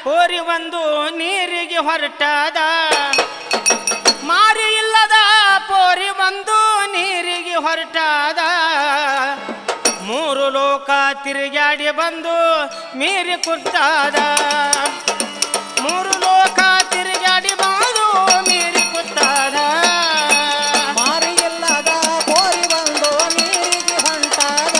ಹೋರಿ ಒಂದು ನೀರಿಗೆ ಹೊರಟಾದ ಮಾರಿ ಇಲ್ಲದ ಪೋರಿ ಒಂದು ನೀರಿಗೆ ಹೊರಟಾದ ಮೂರು ಲೋಕ ತಿರುಗಾಡಿ ಬಂದು ಮೀರಿ ಕುತ್ತಾದ ಮೂರು ಲೋಕ ತಿರುಗಾಡಿ ಬಂದು ಮೀರಿ ಕುತ್ತಾದ ಮಾರಿ ಇಲ್ಲದ ಕೋರಿ ಬಂದು ನೀರಿಗೆ ಹೊಂಟಾದ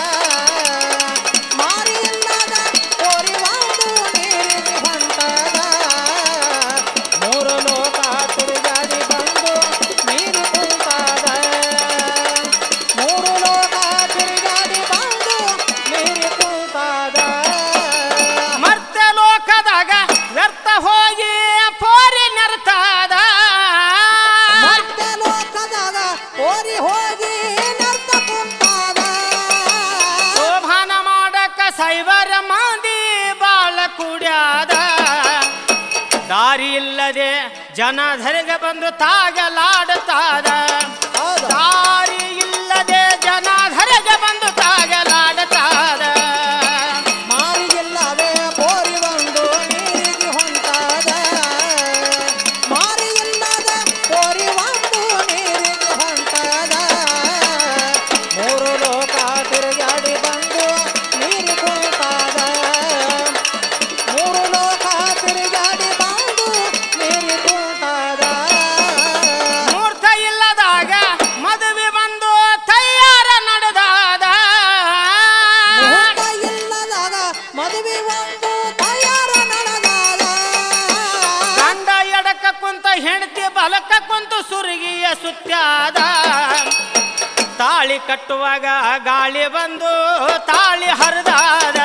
ಮಾರಿ ಇಲ್ಲದ ಕೋರಿ ಬಂದು ನೀರಿಗೆ ಹೊಂಟಾದ ಮೂರು ಲೋಕ ತಿರುಗಾಡಿ ಬಂದು ನೀರು ಕುಂತಾದ ಮೂರು ಲೋಕ ತಿರುಗಾಡಿ ಬಂದು ನೀರು ಕುಂತಾದ ಮರ್ತ ಲೋಕದಾಗ ವ್ಯರ್ಥ ಹೋಗಿ ಪೋರಿ ನೆರ್ತಾದ ಮತ್ತೆ ಲೋಕದಾಗ ಕೋರಿ ಹೋಗಿ ನರ್ತ ಕುಂತಾದ ಶೋಭಾನ ಮಾಡಕ ಸೈವರ ಮಂದಿ ಬಾಳ ಕುಡ್ಯಾದ ದಾರಿ ಇಲ್ಲದೆ ಜನ ಧರೆಗೆ ಬಂದು ತಾಗಲಾಡುತ್ತಾದ ಹೌದು ದಾರಿ ಇಲ್ಲದೆ ಜನ ಧರೆಗೆ ಬಂದು ತಾಗಲಾಡುತ್ತಾದ ಮಾರಿಯಿಲ್ಲವೇ ಕೋರಿ ಬಂದು ನೀರಿಗೆ ಹೊಂಟಾದ ಮಾರಿಯಿಲ್ಲದ ಕೋರಿ ಬಂದು ನೀರಿಗೆ ಹೊಂಟಾದ ಮೂರು ಲೋಕ ತಿರುಗಾಡಿ ಬಂದು ನೀರು ಕುಂತಾದ ಮೂರು ಲೋಕ ತಿರುಗಾಡಿ ಬಂದು ನೀರು ಕುಂತಾದ ಮೂರ್ತ ಇಲ್ಲದಾಗ ಮದುವೆ ಬಂದು ತಯಾರ ನಡೆದಾದ ಮುಹೂರ್ತ ಇಲ್ಲದಾಗ ಮದುವೆ ಒಂದು ತಯಾರ ನಡೆದಾದ ಗಂಡ ಎಡಕ ಕುಂತ ಹೆಂಡತಿ ಬಲಕ ಕುಂತು ಸುರುಗಿಯ ಸುತ್ತಾದ ತಾಳಿ ಕಟ್ಟುವಾಗ ಗಾಳಿ ಬಂದು ತಾಳಿ ಹರಿದಾದ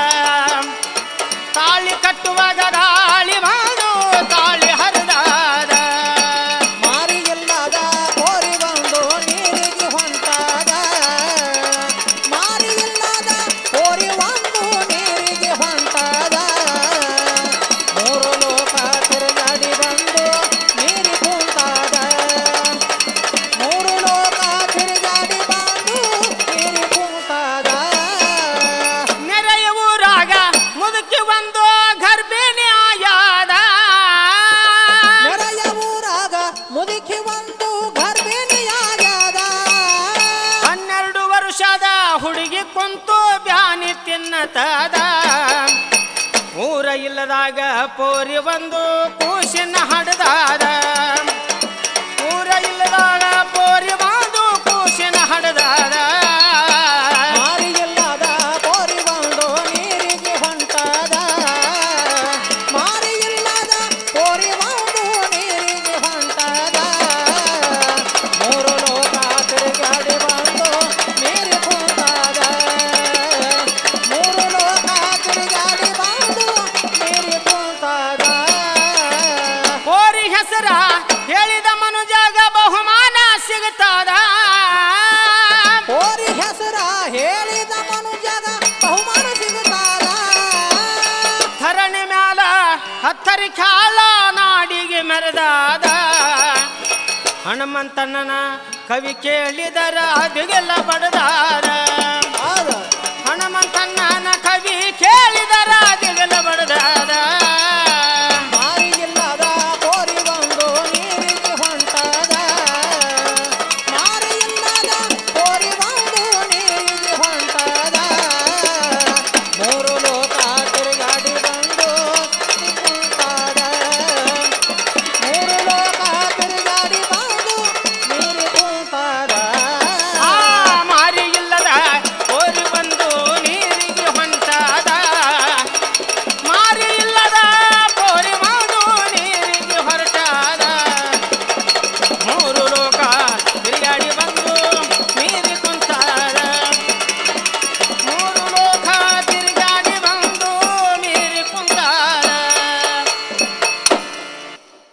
ತಾಳಿ ಕಟ್ಟುವಾಗ ಗಾಳಿ ಬಂದು ತಾಳಿ ಹರಿದಾದ ಮಾರಿ ಇಲ್ಲದ ಕೋರಿ ಬಂದು ನೀರಿಗೆ ಹೊಂಟಾದ ಮಾರಿ ಇಲ್ಲದ ಕೋರಿ ಒಂದು ನೀರಿಗೆ ಹೊಂಟಾದ ಮೂರು ಲೋಕ ತಿರುಗಾಡಿ ಬಂದು ನೀರಿ ಕುಂತಾದ ಮೂರು ಲೋಕ ತಿರುಗಾಡಿ ಬಂದು ನೀರಿ ಕುಂತಾದ ನೆರೆಯ ಊರಾಗ ಮುದುಕಿ ಒಂದು ಗರ್ಭಿಣಿ ಆಯಾದ ನೆರೆಯ ಊರಾಗ ಮುದುಕಿ ಒಂದು ಗರ್ಭಿಣಿಯಾಗ್ಯಾದ ಹನ್ನೆರಡು ವರ್ಷದ ಹುಡುಗಿ ಕುಂತು ಬ್ಯಾನಿ ತಿನ್ನತದ ಊರ ಇಲ್ಲದಾಗ ಪೋರಿ ಬಂದು ಕೂಸಿನ ಹಡದಾದ ಊರ ಇಲ್ಲದಾಗ ಪೋರಿ ಬಂದು ಕೂಸಿನ ಹಡದಾದ ಮಾರಿ ಇಲ್ಲದ ಕೋರಿ ಬಂದು ನೀರಿಗೆ ಹೊಂಟಾದ ಮಾರಿ ಇಲ್ಲದ ಕೋರಿ ಬಂದು ನೀರಿಗೆ ಹೊಂಟಾದ ಮೂರು ಲೋಕ ತಿರುಗಾಡಿ ಬಂದು ನೀರು ಕುಂತಾದ ಮೂರು ಲೋಕ ತಿರುಗಾಡಿ ಬಂದು ನೀರು ಕುಂತಾದ ಪೋರಿ ಹೆಸರ ಹೇಳಿದ ಮನುಜಾಗ ಬಹುಮಾನ ಸಿಗುತ್ತದ ಕೋರಿ ಹೆಸರ ಹೇಳಿದ ಮನುಜಗ ಬಹುಮಾನ ಸಿಗುತ್ತಾದ ಧರಣಿ ಮ್ಯಾಲ ಹತ್ತರಿ ಖ್ಯಾಳ ನಾಡಿಗೆ ಮೆರೆದಾದ ಹನುಮಂತಣ್ಣನ ಕವಿ ಕೇಳಿದರ ಅದಿಗೆಲ್ಲ ಬಡದಾದ